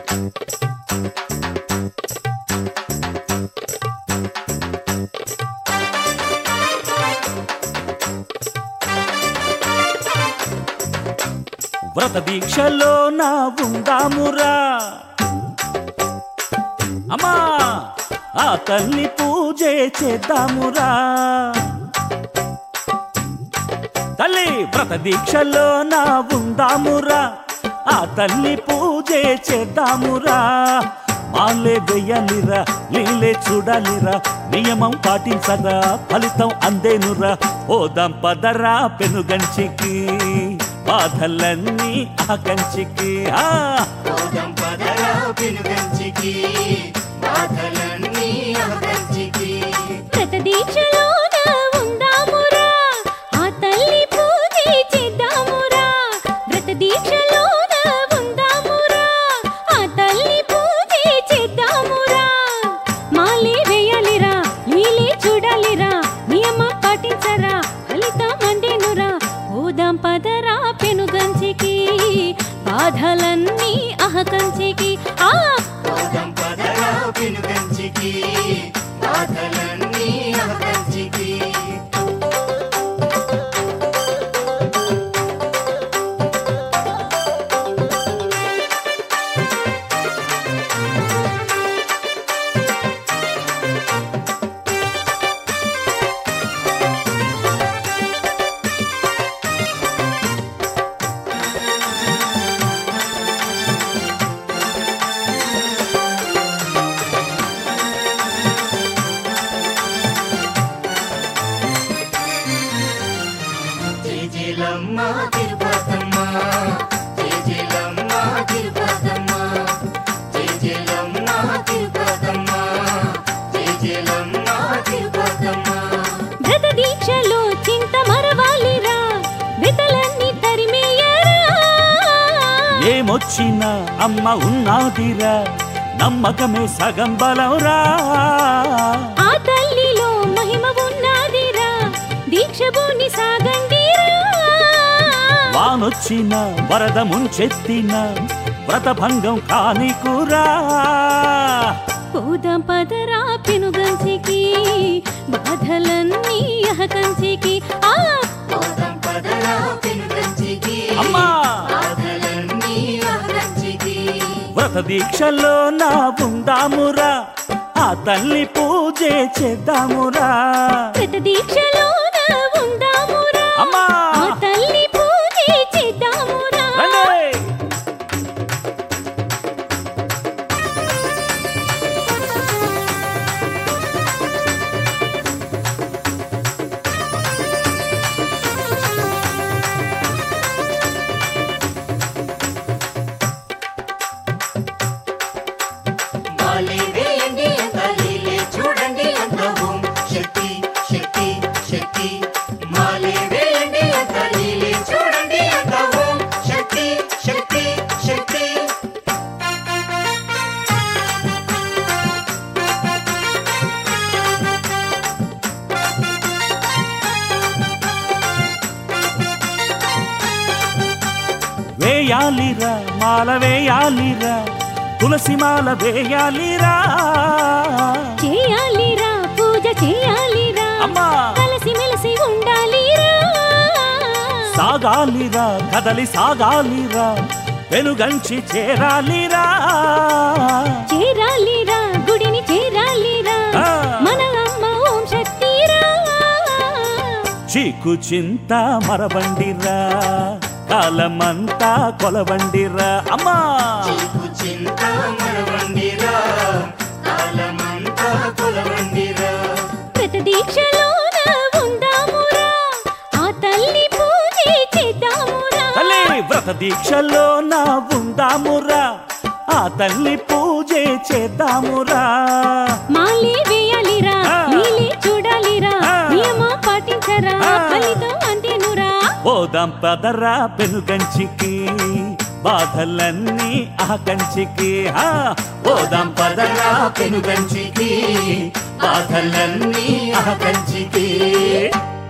వ్రత దీక్షలో నా ఉందామురా అమ్మా ఆ తల్లి పూజే చేద్దామురా తల్లి వ్రత దీక్షలో నా ఉందామురా ఆ తల్లి పూజే చేద్దామురా మాలే వెయ్యాలిరా నీలే చూడాలిరా నియమం పాటించగా ఫలితం అందేనురా ఓదాం పదరా పెనుగంచికి బాధలన్నీ ఆ కంచికి ఆ పోదం పదరా పెనుగంచికి బాధలన్నీ అహకంచికి వ్రత దీక్షలోన ఉందామురా ఆ తల్లి పూజే చేద్దామురా వ్రత దీక్షలోన ఉందామురా ఆ తల్లి పూజే చేద్దామురా మాలే వేయాలిరా నీలే చూడాలిరా నియమం పాటించరా ఫలితం అందేనురా పోదాం పదరా పెనుగంచికి బాధలన్నీ అహకంచికి ఆ పోదం పదరా పెనుగంచికి బాధలన్నీ అహకంచికి జేజేలమ్మ తిరుపతమ్మ జేజేలమ్మ తిరుపతమ్మ జేజేలమ్మ తిరుపతమ్మ జేజేలమ్మ తిరుపతమ్మ వ్రత దీక్షలో చింత మరవాలిరా వితలన్నీ తరిమేయరా ఏమొచ్చినా అమ్మ ఉన్నాదిరా నమ్మకమే సగం బలంరా ఆ తల్లిలో మహిమ ఉన్నదిరా దీక్ష భూని సాగండిరా వానొచ్చిన వరద ముంచెత్తిన వ్రతభంగం కానికురా పోదాం పదరా పెనుగంచికి బాధలన్నీ అహకంచికి ఆ పోదం పదరా పెనుగంచికి అమ్మా బాధలన్నీ అహకంచికి వ్రత దీక్షలో నా ఉందామురా ఆ తల్లి పూజే చేద్దామురా వ్రత దీక్షలోన ఉందామురా అమ్మా ఆ తల్లి పూజే చేద్దామురా రండి మాలే వేయండి అంత లీలే చూడండి అంత ఓం శక్తి శక్తి శక్తి మాలే వేయండి అంత లీలే చూడండి అంత ఓం శక్తి శక్తి శక్తి వేయాలిరా మాల వేయాలిరా తులసి మాల వేయాలిరా చేయాలిరా పూజ చేయాలిరా అమ్మా కలిసి మెలిసి ఉండాలిరా సాగాలిరా కదలి సాగాలిరా వెనుగంచి చేరాలిరా చేరాలిరా గుడిని చేరాలిరా ఆ. మన అమ్మ ఓం శక్తిరా చీకు చింత మరబండిరా కాలమంతా కొలబండిరా అమ్మా చీకు చింత మరవండిరా కాలమంతా కొలవండిరా ప్రత దీక్షలోన ఉందామురా ఆ తల్లి పూజే చేద్దామురా తల్లి వ్రత దీక్షలో నా ఉందామురా ఆ తల్లి పూజే చేద్దామురా మాలే వేయాలిరా ఆ. నీలే చూడాలిరా ఆ. నియమం పాటించరా ఆ. ఫలితం అంతేనురా ఓదాం పదరా పెనుగంచికి బాధలన్నీ ఆ కంచికి ఆ, ఓదాం పదరా పెనుగంచికి బాధలన్నీ ఆ కంచికి